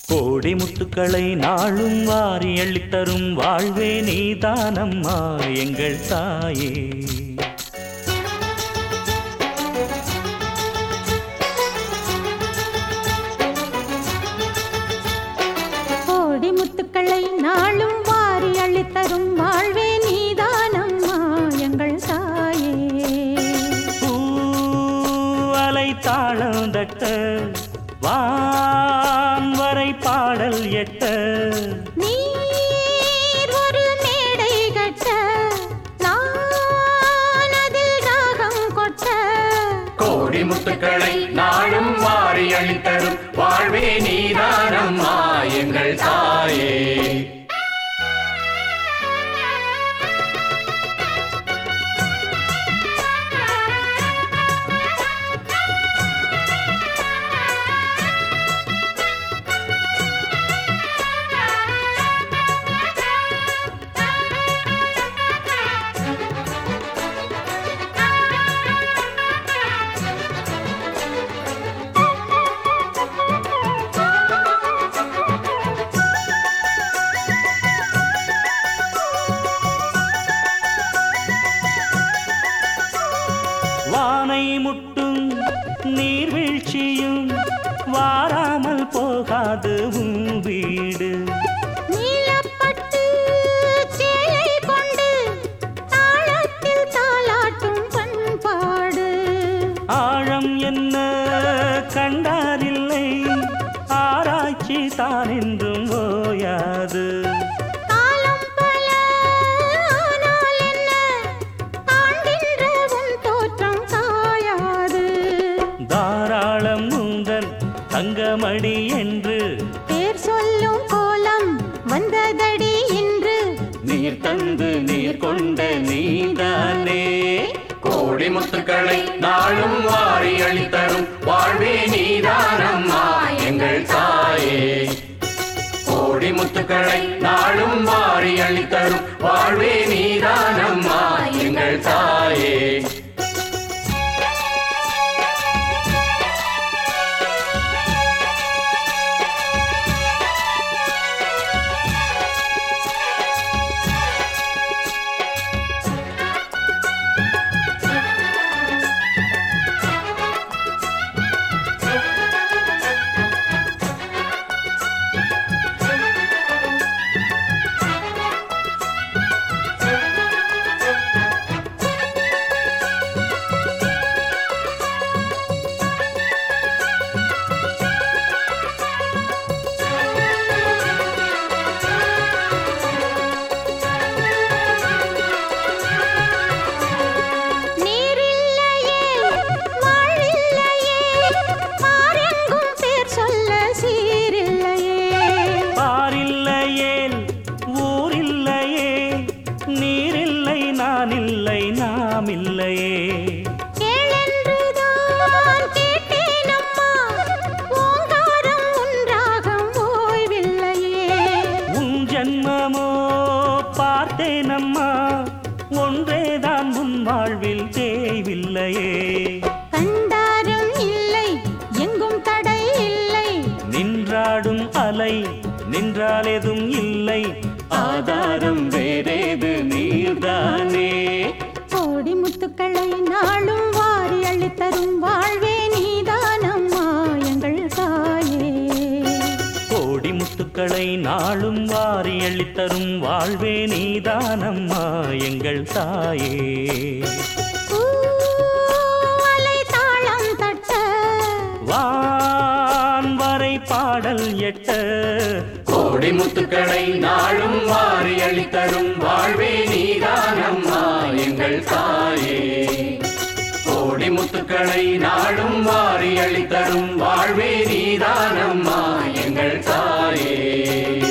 கோடி முத்துக்களை நாளும் வாரி அள்ளித்தரும் வாழ்வே நீதானம்மா எங்கள் தாயே கோடி முத்துக்களை நாளும் வாரி அள்ளித்தரும் வாழ்வே நீதானம்மா எங்கள் தாயே பூவலை தாளம் தட்ட வான் வரை பாடல் எட்ட நீர் ஒரு மேடை கட்ட நான் அதில் ராகம் கொட்ட கோடி முத்துக்களை நாளும் வாரி அளித்தரும் வாழ்வே நீதானம்மா எங்கள் தாயே வானை முட்டும் நீர்வீழ்ச்சியும் வாராமல் போகாது உன் வீடு நீலப்பட்டு சேலை கொண்டு தாளத்தில் தாலாட்டும் பண்பாடு ஆழம் என்ன கண்டாரில்லை ஆராய்ச்சி தான் என்றும் ஓயாது காலம் பல ஆனால் என்ன காண்கின்ற உன் தோற்றம் காயாது தாராளம் உங்கள் தங்கமடி என்று பேர் சொல்லும் கோலம் வந்ததடி இன்று நீர் தந்து நீர் கொண்ட நீதானே கோடி முத்துக்களை நாளும் வாரி அளித்தரும் வாழ்வே நீதானம்மா எங்கள் தாயே கோடி முத்துக்களை நாளும் வாரி அளித்தரும் வாழ்வே நீதானம்மா எங்கள் தாயே நீரில்லையே வாழில்லையே பாரெங்கும் பேர் சொல்ல சீரில்லையே பாரில்லையேல் ஊரில்லையே நீரில்லை நான் இல்லை நாம் இல்லையே கேளென்றுதான் கேட்டேனம்மா ஓங்காரம் உன்றாகம் ஓய்வில்லையே உன் ஜன்மமோ பார்த்தேனம்மா ஒன்றேதான் உன் வாழ்வில் தேய்வில்லையே கண்டாரும் இல்லை எங்கும் தடை இல்லை நின்றாடும் அலை நின்றால் எதும் இல்லை ஆதாரம் வேறேது நீர்தானே கோடி முத்துக்களை நாளும் வாரி அள்ளித்தரும் வாழ்வே நீதானம்மா எங்கள் தாயே கோடி முத்துக்களை நாளும் வாரி அள்ளித்தரும் வாழ்வே நீதானம்மா எங்கள் தாயே பூவலை தாளம் தட்ட வான் வரை பாடல் எட்ட கோடி முத்துக்களை நாளும் வாரி அளித்தரும் வாழ்வே நீதானம்மா எங்கள் தாயே கோடி முத்துக்களை நாளும் வாரி அளித்தரும் வாழ்வே நீதானம்மா எங்கள் தாயே